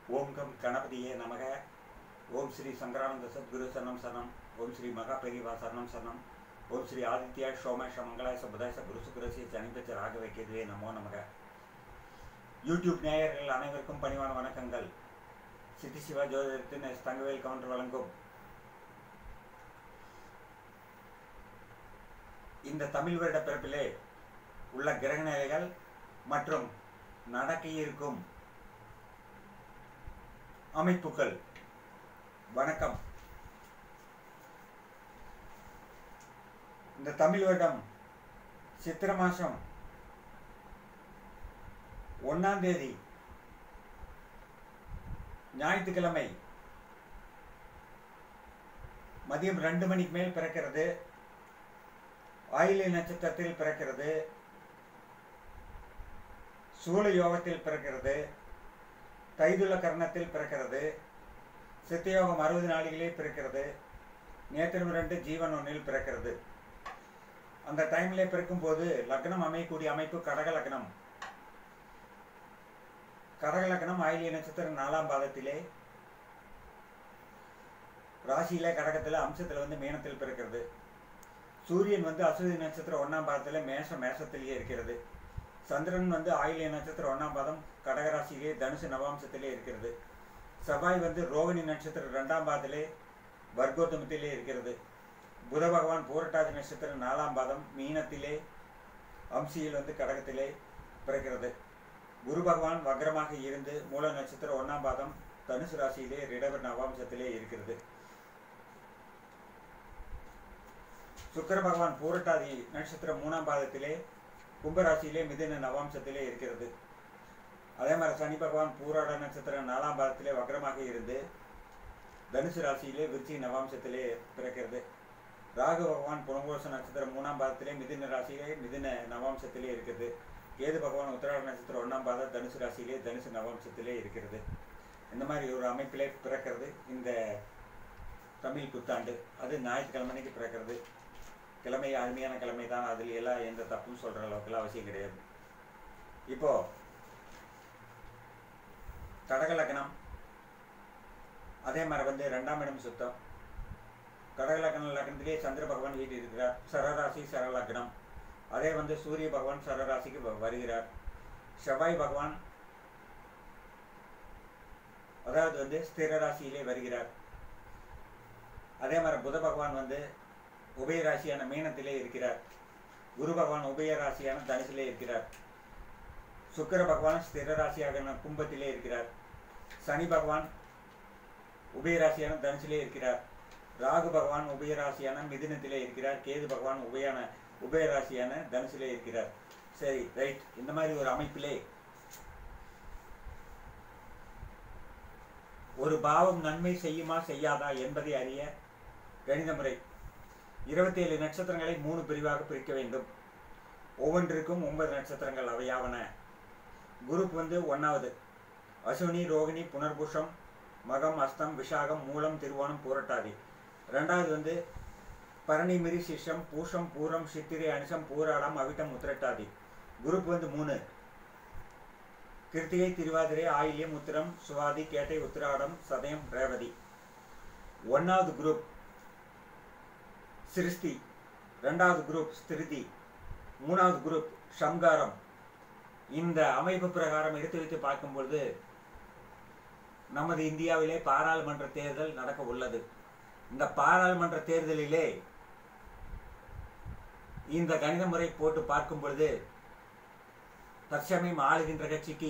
ஓம் come கணபதியே நமக ஓம் ஸ்ரீ சங்கரானந்த சத்குரு சரணம் சரணம் ஓம் ஸ்ரீ மகா பெரிவா சரணம் சரணம் ஓம் ஸ்ரீ ஆதித்யா சோமேஷ மங்களாயச புதாயச குருசுகுரசி சனிபெச்ச ராகவை கேதுவே நமோ நமக யூடியூப் நேயர்கள் அனைவருக்கும் பணிவான வணக்கங்கள் சித்தி சிவா ஜோதிடத்தின் எஸ் தங்கவேல் கவுண்டர் வழங்கும் இந்த தமிழ் வருட பிறப்பிலே உள்ள கிரக நிலைகள் மற்றும் நடக்க இருக்கும் அமைப்புகள் வணக்கம் இந்த தமிழ் வருடம் சித்திர மாசம் ஒன்னாம் தேதி ஞாயிற்றுக்கிழமை மதியம் ரெண்டு மணிக்கு மேல் பிறக்கிறது ஆயிலை நட்சத்திரத்தில் பிறக்கிறது சூழ யோகத்தில் பிறக்கிறது தைதுள்ள கர்ணத்தில் பிறக்கிறது சித்தயோகம் அறுபது நாளிகளே பிறக்கிறது நேத்திரம் ரெண்டு ஜீவன் ஒன்றில் பிறக்கிறது அந்த டைம்ல பிறக்கும் போது லக்னம் அமையக்கூடிய அமைப்பு கடக லக்னம் கடக லக்னம் ஆயிலிய நட்சத்திரம் நாலாம் பாதத்திலே ராசியில கடகத்துல அம்சத்துல வந்து மீனத்தில் பிறக்கிறது சூரியன் வந்து அசுதி நட்சத்திரம் ஒன்னாம் பாதத்துல மேஷம் மேஷத்திலேயே இருக்கிறது சந்திரன் வந்து ஆயிலிய நட்சத்திரம் ஒன்னாம் பாதம் கடகராசியிலே தனுசு நவாம்சத்திலே இருக்கிறது செவ்வாய் வந்து ரோகிணி நட்சத்திரம் ரெண்டாம் பாதத்திலே வர்க்கோத்தமத்திலே இருக்கிறது புத பகவான் பூரட்டாதி நட்சத்திரம் நாலாம் பாதம் மீனத்திலே அம்சியில் வந்து கடகத்திலே பிறக்கிறது குரு பகவான் வக்ரமாக இருந்து மூல நட்சத்திரம் ஒன்னாம் பாதம் தனுசு ராசியிலே ரிடவர் நவாம்சத்திலே இருக்கிறது சுக்கர பகவான் பூரட்டாதி நட்சத்திரம் மூணாம் பாதத்திலே கும்பராசியிலே மிதுன நவாம்சத்திலே இருக்கிறது அதே மாதிரி சனி பகவான் பூராட நட்சத்திரம் நாலாம் பாதத்திலே வக்ரமாக இருந்து தனுசு ராசியிலே விருச்சி நவாம்சத்திலே பிறக்கிறது ராகு பகவான் புனகோச நட்சத்திரம் மூணாம் பாதத்திலே மிதுன ராசியிலே மிதுன நவாம்சத்திலே இருக்கிறது கேது பகவான் உத்தராட நட்சத்திரம் ஒன்றாம் பாதம் தனுசு ராசியிலே தனுசு நவாம்சத்திலே இருக்கிறது இந்த மாதிரி ஒரு அமைப்பிலே பிறக்கிறது இந்த தமிழ் புத்தாண்டு அது ஞாயிற்றுக்கிழமைக்கு பிறக்கிறது கிழமை அருமையான கிழமை தான் அதில் எல்லாம் எந்த தப்பும் சொல்கிற அளவுக்குலாம் அவசியம் கிடையாது இப்போ கடக லக்னம் அதே மாதிரி வந்து ரெண்டாம் இடம் சுத்தம் கடக லக்ன லக்னத்திலே சந்திர பகவான் வீட்டு இருக்கிறார் சரராசி சரலக்னம் அதே வந்து சூரிய பகவான் சரராசிக்கு வ- வருகிறார் செவ்வாய் பகவான் அதாவது வந்து ஸ்திர ராசியிலே வருகிறார் அதே மாதிரி புத பகவான் வந்து உபய ராசியான மீனத்திலே இருக்கிறார் குரு பகவான் உபய ராசியான தனுசிலே இருக்கிறார் சுக்கிர பகவான் ஸ்திர ராசியான கும்பத்திலே இருக்கிறார் சனி பகவான் உபய ராசியான தனுசிலே இருக்கிறார் ராகு பகவான் உபய ராசியான மிதுனத்திலே இருக்கிறார் கேது பகவான் உபயான உபய ராசியான தனுசிலே இருக்கிறார் சரி ரைட் இந்த மாதிரி ஒரு அமைப்பிலே ஒரு பாவம் நன்மை செய்யுமா செய்யாதா என்பதை அறிய கணித முறை இருபத்தி ஏழு நட்சத்திரங்களை மூணு பிரிவாக பிரிக்க வேண்டும் ஒவ்வொன்றிற்கும் ஒன்பது நட்சத்திரங்கள் அவையாவன குரூப் வந்து ஒன்றாவது அசுவினி ரோகிணி புனர்புஷம் மகம் அஸ்தம் விஷாகம் மூலம் திருவோணம் பூரட்டாதி ரெண்டாவது வந்து பரணி மிரி சிஷம் பூஷம் பூரம் சித்திரை அனுஷம் பூராடம் அவிட்டம் உத்திரட்டாதி குரூப் வந்து மூணு கிருத்திகை திருவாதிரை ஆயில்யம் உத்திரம் சுவாதி கேட்டை உத்திராடம் சதயம் ரேவதி ஒன்றாவது குரூப் சிருஷ்டி ரெண்டாவது குரூப் ஸ்திருதி மூணாவது குரூப் சம்காரம் இந்த அமைப்பு பிரகாரம் எடுத்து வைத்து பார்க்கும்பொழுது நமது இந்தியாவிலே பாராளுமன்ற தேர்தல் நடக்க உள்ளது இந்த பாராளுமன்ற தேர்தலிலே இந்த கணித முறை போட்டு பார்க்கும் பொழுது தற்சமயம் ஆளுகின்ற கட்சிக்கு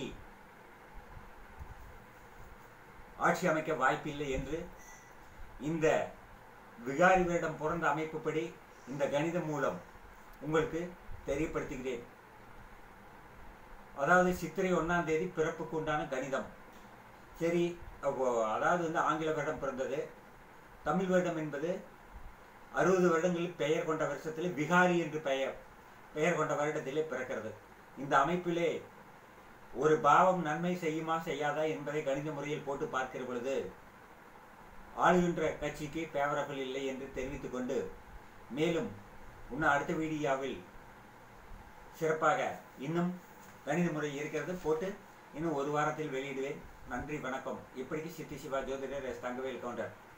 ஆட்சி அமைக்க வாய்ப்பில்லை என்று இந்த விகாரி வேடம் பிறந்த அமைப்புப்படி இந்த கணிதம் மூலம் உங்களுக்கு தெரியப்படுத்துகிறேன் அதாவது சித்திரை ஒன்றாம் தேதி பிறப்புக்கு உண்டான கணிதம் சரி அப்போ அதாவது வந்து ஆங்கில வருடம் பிறந்தது தமிழ் வருடம் என்பது அறுபது வருடங்களில் பெயர் கொண்ட வருஷத்தில் விகாரி என்று பெயர் பெயர் கொண்ட வருடத்திலே பிறக்கிறது இந்த அமைப்பிலே ஒரு பாவம் நன்மை செய்யுமா செய்யாதா என்பதை கணித முறையில் போட்டு பார்க்கிற பொழுது ஆளுகின்ற கட்சிக்கு ஃபேவரபிள் இல்லை என்று தெரிவித்துக் கொண்டு மேலும் இன்னும் அடுத்த வீடியோவில் சிறப்பாக இன்னும் கணித முறை இருக்கிறது போட்டு இன்னும் ஒரு வாரத்தில் வெளியிடுவேன் நன்றி வணக்கம் இப்படிக்கு சித்தி சிவா ஜோதிடர் எஸ் தங்கவேல் கவுண்டர்